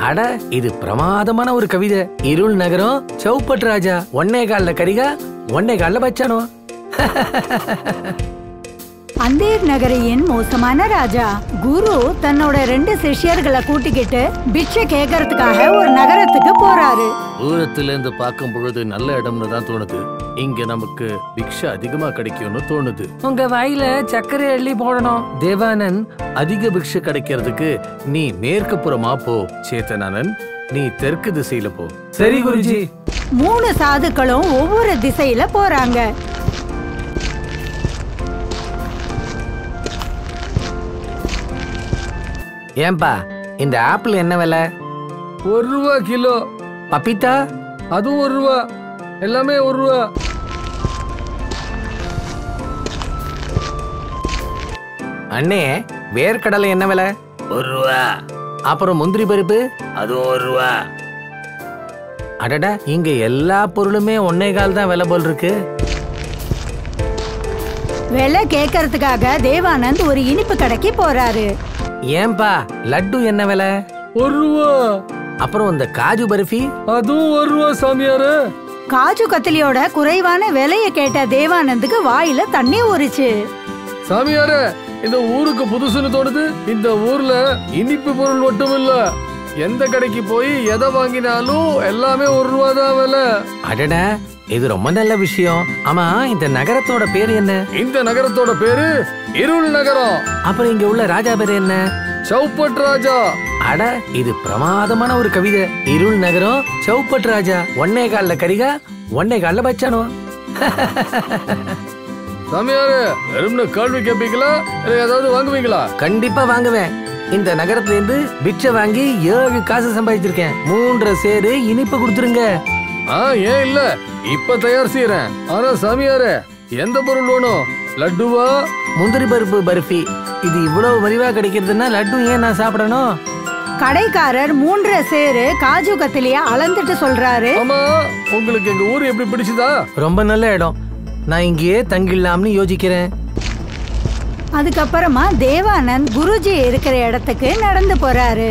அட இது பிரமாதமான ஒரு கவிதை இருள் நகரம் சௌப்பட் ராஜா ஒன்னே கால்ல கரிகா ஒன்னே கால்ல வச்சானோ அந்தேர் நகரியின் மோசமான ராஜா குரு தன்னோட ரெண்டு சிஷ்யர்களை கூட்டிக்கிட்டு பிட்சை கேட்கறதுக்காக ஒரு நகரத்துக்கு போறாரு தூரத்துல இருந்து பார்க்கும் பொழுது நல்ல இடம்னு தான் தோணுது இங்க நமக்கு பிக்ஷை அதிகமா கிடைக்கும்னு தோணுது உங்க வாயில சர்க்கரை அள்ளி போடணும் தேவானந்த் அதிக பிக்ஷை கிடைக்கிறதுக்கு நீ மேற்கு புறமா போ சேத்தனானன் நீ தெற்கு திசையில போ சரி குருஜி மூணு சாதுக்களும் ஒவ்வொரு திசையில போறாங்க ஏன்பா இந்த ஆப்பிள் என்ன விலை ஒரு ரூபா கிலோ பப்பித்தா அதுவும் ஒரு ரூபா எல்லாமே ஒரு ரூபா அண்ணே வேர்க்கடலை என்ன விலை ஒரு ரூபா அப்புறம் முந்திரி பருப்பு அதுவும் ஒரு ரூபா அடடா இங்க எல்லா பொருளுமே ஒன்னே கால் தான் விலை போல் இருக்கு விலை கேட்கறதுக்காக தேவானந்த் ஒரு இனிப்பு கடைக்கு போறாரு ஏன்பா லட்டு என்ன விலை ஒரு ரூபா அப்புறம் இந்த காஜு பர்ஃபி அதுவும் ஒரு ரூபா சாமியாரு காஜு கத்திலியோட குறைவான விலைய கேட்ட தேவானந்துக்கு வாயில தண்ணி ஊறிச்சு சாமியாரு இந்த ஊருக்கு புதுசுன்னு தோணுது இந்த ஊர்ல இனிப்பு பொருள் மட்டும் இல்ல எந்த கடைக்கு போய் எதை வாங்கினாலும் எல்லாமே ஒரு ரூபா தான் விலை அடடா இது ரொம்ப நல்ல விஷயம் ஆமா இந்த நகரத்தோட பேர் என்ன இந்த நகரத்தோட பேரு இருள் நகரம் அப்புறம் இங்க உள்ள ராஜா பேர் என்ன சௌப்பட் ராஜா அட இது பிரமாதமான ஒரு கவிதை இருள் நகரம் சௌப்பட் ராஜா ஒன்னே கால்ல கரிகா ஒன்னே கால்ல பச்சானோ சாமியாரு வெறும்னு கேள்வி கேட்பீங்களா இல்ல ஏதாவது வாங்குவீங்களா கண்டிப்பா வாங்குவேன் இந்த நகரத்துல இருந்து பிச்சை வாங்கி ஏழு காசு சம்பாதிச்சிருக்கேன் மூன்றரை சேரு இனிப்பு கொடுத்துருங்க ஆ ஏன் இல்ல இப்ப தயார் செய்யறேன் ஆனா சாமியாரு எந்த பொருள் வேணும் லட்டுவா முந்திரி பருப்பு பர்ஃபி இது இவ்வளவு மலிவா கிடைக்கிறதுன்னா லட்டு ஏன் நான் சாப்பிடணும் கடைக்காரர் மூன்றரை சேரு காஜு கத்திலிய அளந்துட்டு சொல்றாரு ஆமா உங்களுக்கு எங்க ஊர் எப்படி பிடிச்சதா ரொம்ப நல்ல இடம் நான் இங்கேயே தங்கிடலாம்னு யோசிக்கிறேன் அதுக்கப்புறமா தேவானந்த் குருஜி இருக்கிற இடத்துக்கு நடந்து போறாரு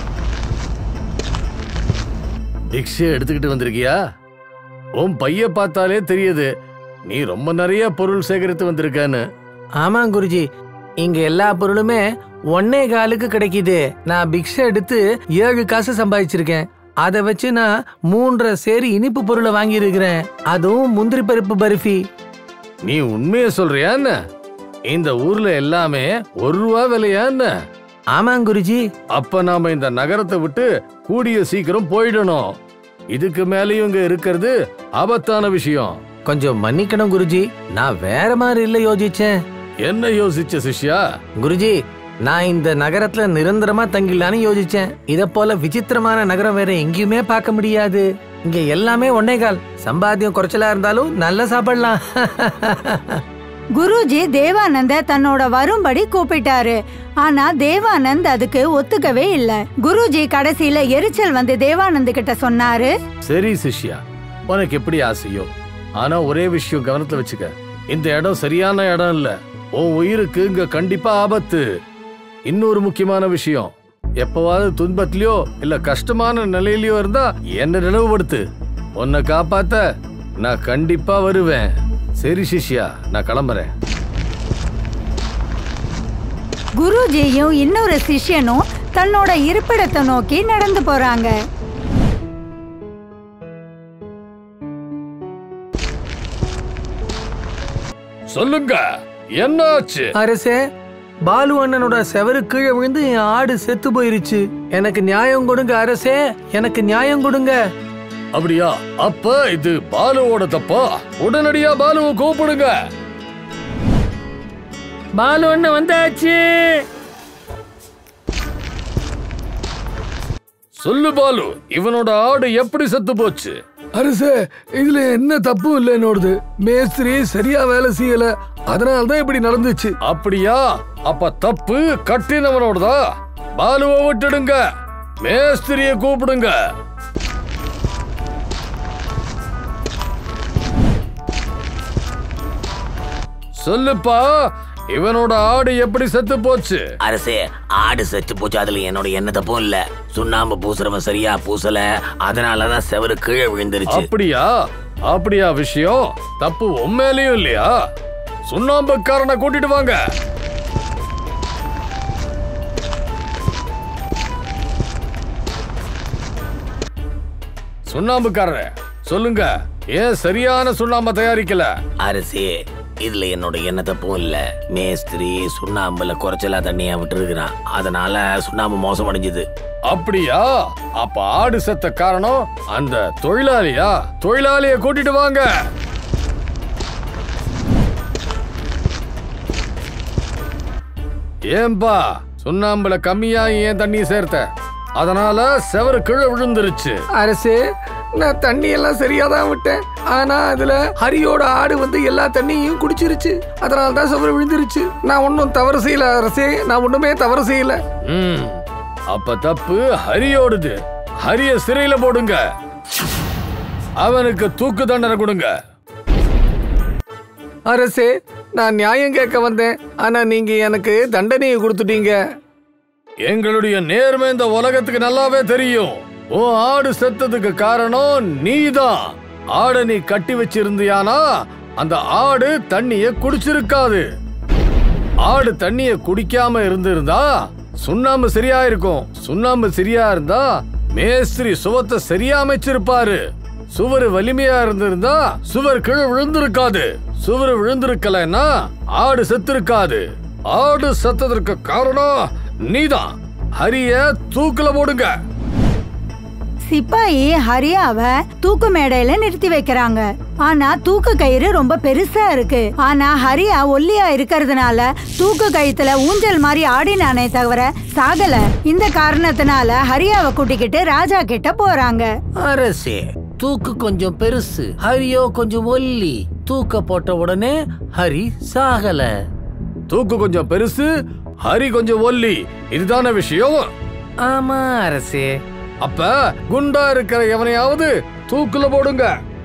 பிக்ஷை எடுத்துக்கிட்டு வந்திருக்கியா உன் பைய பார்த்தாலே தெரியுது நீ ரொம்ப நிறைய பொருள் சேகரித்து வந்திருக்கான்னு ஆமா குருஜி இங்க எல்லா பொருளுமே ஒன்னே காலுக்கு கிடைக்குது நான் பிக்ஷை எடுத்து ஏழு காசு சம்பாதிச்சிருக்கேன் அதை வச்சு நான் மூன்றரை சேரு இனிப்பு பொருளை வாங்கியிருக்கிறேன் அதுவும் முந்திரி பருப்பு பர்ஃபி நீ உண்மையை சொல்றியா என்ன இந்த ஊர்ல எல்லாமே ஒரு ரூபா விலையா என்ன ஆமாம் குருஜி அப்ப நாம இந்த நகரத்தை விட்டு கூடிய சீக்கிரம் போயிடணும் இதுக்கு மேலேயும் இங்க இருக்கிறது ஆபத்தான விஷயம் கொஞ்சம் மன்னிக்கணும் குருஜி நான் வேற மாதிரி இல்ல யோசிச்சேன் என்ன யோசிச்ச சிஷ்யா குருஜி நான் இந்த நகரத்துல நிரந்தரமா தங்கிடலான்னு யோசிச்சேன் இத போல விசித்திரமான நகரம் வேற எங்கேயுமே பார்க்க முடியாது இங்க எல்லாமே ஒன்னே கால் சம்பாத்தியம் குறைச்சலா இருந்தாலும் நல்லா சாப்பிடலாம் குருஜி தேவானந்த தன்னோட வரும்படி கூப்பிட்டாரு ஆனா தேவானந்த் அதுக்கு ஒத்துக்கவே இல்ல குருஜி கடைசியில எரிச்சல் வந்து தேவானந்த் கிட்ட சொன்னாரு சரி சிஷ்யா உனக்கு எப்படி ஆசையோ ஆனா ஒரே விஷயம் கவனத்துல வச்சுக்க இந்த இடம் சரியான இடம் இல்ல உன் உயிருக்கு இங்க கண்டிப்பா ஆபத்து இன்னொரு முக்கியமான விஷயம் எப்பவாவது துன்பத்திலயோ இல்ல கஷ்டமான நிலையிலயோ இருந்தா என்ன நினைவுபடுத்து உன்னை காப்பாத்த நான் கண்டிப்பா வருவேன் சரி சிஷ்யா நான் கிளம்புறேன் குருஜியும் இன்னொரு சிஷ்யனும் தன்னோட இருப்பிடத்தை நோக்கி நடந்து போறாங்க சொல்லுங்க என்னாச்சு அரசே பாலு அண்ணனோட செவரு கீழே விழுந்து என் ஆடு செத்து போயிருச்சு எனக்கு நியாயம் கொடுங்க அரசே எனக்கு நியாயம் கொடுங்க அப்படியா அப்ப இது பாலுவோட தப்பா உடனடியா பாலுவை கூப்பிடுங்க பாலு அண்ணன் வந்தாச்சு சொல்லு பாலு இவனோட ஆடு எப்படி செத்து போச்சு அரசே இதுல என்ன தப்பும் இல்ல என்னோடது மேஸ்திரி சரியா வேலை செய்யல அதனால தான் இப்படி நடந்துச்சு அப்படியா அப்ப தப்பு கட்டினவனோடதா பாலுவை விட்டுடுங்க மேஸ்திரிய கூப்பிடுங்க சொல்லுப்பா இவனோட ஆடு எப்படி செத்து போச்சு அரசே ஆடு செத்து போச்சு அதுல என்னோட என்ன தப்பும் இல்ல சுண்ணாம்பு பூசுறவன் சரியா பூசல அதனாலதான் செவரு கீழே விழுந்துருச்சு அப்படியா அப்படியா விஷயம் தப்பு உண்மையிலயும் இல்லையா சுண்ணாம்புக்காரனை கூட்டிட்டு வாங்க சுண்ணாம்புக்காரரே சொல்லுங்க ஏன் சரியான சுண்ணாம்பை தயாரிக்கல அரசே இதுல என்னோட என்ன தப்பும் இல்ல மேஸ்திரி சுண்ணாம்புல குறைச்சலா தண்ணியா விட்டுருக்கிறான் அதனால சுண்ணாம்பு மோசம் அடைஞ்சது அப்படியா அப்ப ஆடு செத்த காரணம் அந்த தொழிலாளியா தொழிலாளிய கூட்டிட்டு வாங்க ஏன்பா சுண்ணாம்புல கம்மியா ஏன் தண்ணி சேர்த்த அதனால செவரு கீழே விழுந்துருச்சு அரசு நான் தண்ணி எல்லாம் சரியா தான் விட்டேன் ஆனா அதுல ஹரியோட ஆடு வந்து எல்லா தண்ணியும் குடிச்சிருச்சு அதனால தான் சவறு விழுந்துருச்சு நான் ஒன்றும் தவறு செய்யல அரசே நான் ஒண்ணுமே தவறு செய்யல ம், அப்ப தப்பு ஹரியோடுது ஹரிய சிறையில போடுங்க அவனுக்கு தூக்கு தண்டனை கொடுங்க அரசே நான் நியாயம் கேட்க வந்தேன் ஆனா நீங்க எனக்கு தண்டனையை கொடுத்துட்டீங்க எங்களுடைய நேர்மை இந்த உலகத்துக்கு நல்லாவே தெரியும் உன் ஆடு செத்ததுக்கு காரணம் நீதான் ஆடை நீ கட்டி வச்சிருந்தியானா அந்த ஆடு தண்ணிய குடிச்சிருக்காது ஆடு தண்ணிய குடிக்காம இருந்திருந்தா சுண்ணாம்பு சரியா இருக்கும் சுண்ணாம்பு சரியா இருந்தா மேஸ்திரி சுவத்தை சரியா அமைச்சிருப்பாரு சுவர் வலிமையா இருந்திருந்தா சுவர் கீழே விழுந்திருக்காது சுவர் விழுந்திருக்கலைன்னா ஆடு செத்திருக்காது ஆடு செத்ததற்கு காரணம் நீதான் ஹரிய தூக்குல போடுங்க சிப்பாயி ஹரியாவ தூக்கு மேடையில நிறுத்தி வைக்கிறாங்க ஆனா தூக்கு கயிறு ரொம்ப பெருசா இருக்கு ஆனா ஹரியா ஒல்லியா இருக்கிறதுனால தூக்கு கயித்துல ஊஞ்சல் மாதிரி ஆடினானே தவிர சாகல இந்த காரணத்தினால ஹரியாவை கூட்டிக்கிட்டு ராஜா கிட்ட போறாங்க அரசே தூக்கு கொஞ்சம் பெருசு ஹரியோ கொஞ்சம் ஒல்லி தூக்க போட்ட உடனே ஹரி சாகல தூக்கு கொஞ்சம் பெருசு ஹரி கொஞ்சம் ஒல்லி இதுதான விஷயம் ஆமா அரசே அப்ப குண்டா இருக்கிற எவனையாவது தூக்குல போடுங்க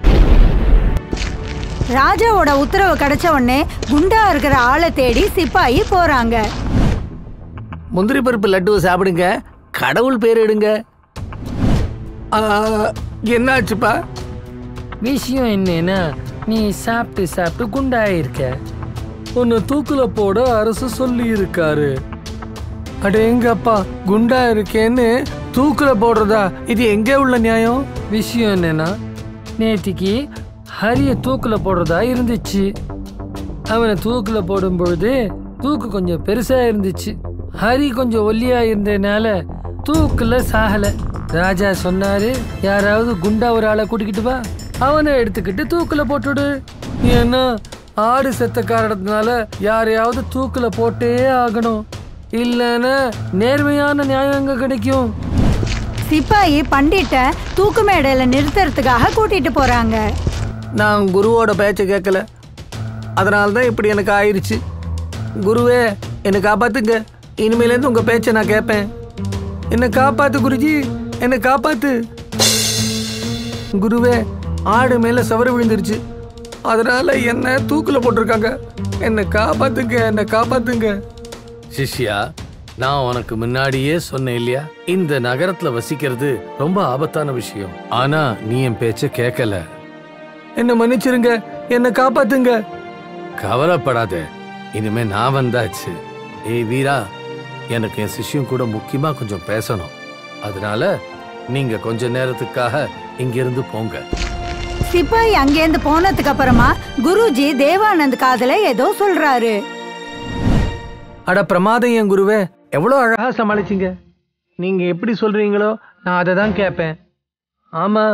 ராஜாவோட உத்தரவு கிடைச்ச உடனே குண்டா இருக்கிற ஆளை தேடி சிப்பாயி போறாங்க முந்திரி பருப்பு லட்டு சாப்பிடுங்க கடவுள் பேர் எடுங்க ஆ, என்னாச்சுப்பா விஷயம் என்னன்னா நீ சாப்பிட்டு சாப்பிட்டு குண்டாயிருக்க உன்னை தூக்குல போட அரசு சொல்லி இருக்காரு அட எங்கப்பா குண்டா இருக்கேன்னு தூக்குல போடுறதா இது எங்க உள்ள நியாயம் விஷயம் என்னன்னா நேத்திக்கு ஹரிய தூக்குல போடுறதா இருந்துச்சு அவனை தூக்குல போடும் பொழுது தூக்கு கொஞ்சம் பெருசா இருந்துச்சு ஹரி கொஞ்சம் ஒல்லியா இருந்ததுனால தூக்குல சாகல ராஜா சொன்னாரு யாராவது குண்டா ஒரு ஆளை கூட்டிக்கிட்டு வா அவனை எடுத்துக்கிட்டு தூக்குல போட்டுடு ஏன்னா ஆடு செத்த காரணத்தினால யாரையாவது தூக்குல போட்டே ஆகணும் இல்லைன்னா நேர்மையான நியாயம் எங்க கிடைக்கும் சிப்பாயி பண்டிட்ட தூக்கு மேடையில நிறுத்துறதுக்காக கூட்டிட்டு போறாங்க நான் குருவோட பேச்சை கேட்கல அதனால தான் இப்படி எனக்கு ஆயிருச்சு குருவே என்னை காப்பாத்துங்க இனிமேலேருந்து உங்க பேச்சை நான் கேட்பேன் என்னை காப்பாத்து குருஜி என்னை காப்பாத்து குருவே ஆடு மேல சவறு விழுந்துருச்சு அதனால என்ன தூக்குல போட்டிருக்காங்க என்னை காப்பாத்துங்க என்னை காப்பாத்துங்க சிஷ்யா நான் உனக்கு முன்னாடியே சொன்னேன் இல்லையா இந்த நகரத்துல வசிக்கிறது ரொம்ப ஆபத்தான விஷயம் ஆனா நீ என் பேச்ச கேட்கல என்னை மன்னிச்சிருங்க என்னை காப்பாத்துங்க கவலைப்படாத இனிமே நான் வந்தாச்சு ஏய் வீரா எனக்கு என் சிஷ்யம் கூட முக்கியமா கொஞ்சம் பேசணும் அதனால நீங்க கொஞ்ச நேரத்துக்காக இங்கிருந்து போங்க சிப்பாயி அங்கேருந்து போனதுக்கு அப்புறமா குருஜி தேவானந்த் காதுல ஏதோ சொல்றாரு அட பிரமாதம் என் குருவே எவ்வளோ அழகா சமாளிச்சீங்க நீங்க எப்படி சொல்றீங்களோ நான் அதை தான் கேட்பேன் ஆமா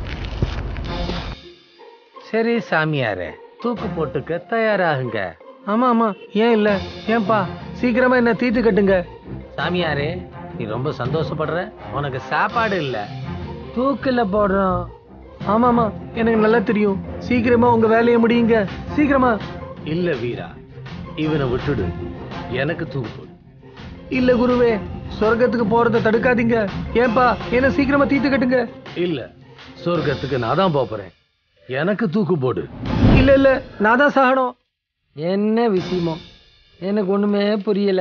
சரி சாமியாரே தூக்கு போட்டுக்க தயாராகுங்க ஆமா ஆமா ஏன் இல்ல ஏன்பா சீக்கிரமா என்ன தீத்து கட்டுங்க சாமியாரே நீ ரொம்ப சந்தோஷப்படுற உனக்கு சாப்பாடு இல்ல தூக்குல போடுறோம் ஆமாமா எனக்கு நல்லா தெரியும் சீக்கிரமா உங்க வேலையை முடியுங்க சீக்கிரமா இல்ல வீரா இவனை விட்டுடு எனக்கு தூக்கு போடு இல்ல குருவே சொர்க்கத்துக்கு போறதை தடுக்காதீங்க ஏன்பா என்ன சீக்கிரமா தீத்து கட்டுங்க இல்ல சொர்க்கத்துக்கு நான் தான் போறேன் எனக்கு தூக்கு போடு இல்ல இல்ல நான் தான் சாகணும் என்ன விஷயமோ எனக்கு ஒண்ணுமே புரியல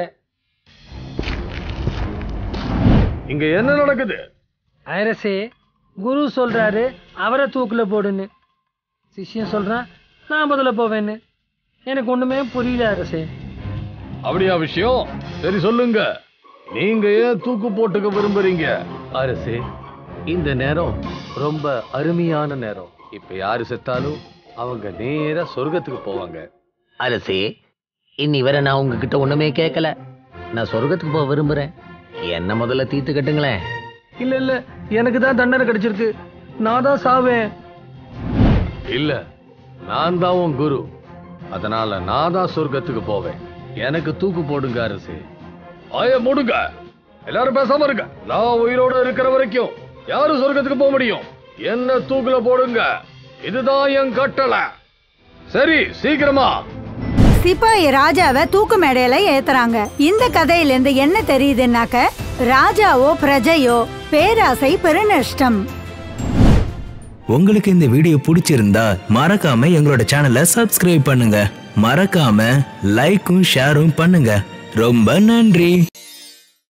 இங்க என்ன நடக்குது அரசே குரு சொல்றாரு அவரை தூக்குல போடுன்னு சிஷ்யன் சொல்றான் நான் முதல்ல போவேன்னு எனக்கு ஒண்ணுமே புரியல அரசே அப்படியா விஷயம் சரி சொல்லுங்க நீங்க ஏன் தூக்கு போட்டுக்க விரும்புறீங்க அரசே இந்த நேரம் ரொம்ப அருமையான நேரம் இப்ப யாரு செத்தாலும் அவங்க நேரா சொர்க்கத்துக்கு போவாங்க அரசே இன்னி வரை நான் உங்ககிட்ட ஒண்ணுமே கேட்கல நான் சொர்க்கத்துக்கு போக விரும்புறேன் என்ன முதல்ல தீர்த்து கட்டுங்களேன் இல்ல இல்ல எனக்கு தான் தண்டனை கிடைச்சிருக்கு நான் தான் சாவேன் இல்ல நான் தான் உன் குரு அதனால நான் தான் சொர்க்கத்துக்கு போவேன் எனக்கு தூக்கு போடுங்க அரசே ஆய மூடுங்க எல்லாரும் பேசாம இருங்க நான் உயிரோட இருக்கிற வரைக்கும் யாரும் சொர்க்கத்துக்கு போக முடியும் என்ன தூக்குல போடுங்க இதுதான் என் கட்டளை சரி சீக்கிரமா சிப்பாய் ராஜாவை தூக்கு மேடையில ஏத்துறாங்க இந்த கதையில இருந்து என்ன தெரியுதுன்னாக்க ராஜாவோ பிரஜையோ பேராசை பெருநஷ்டம் உங்களுக்கு இந்த வீடியோ பிடிச்சிருந்தா மறக்காம எங்களோட சேனலை சப்ஸ்கிரைப் பண்ணுங்க மறக்காம லைக்கும் ஷேரும் பண்ணுங்க ரொம்ப நன்றி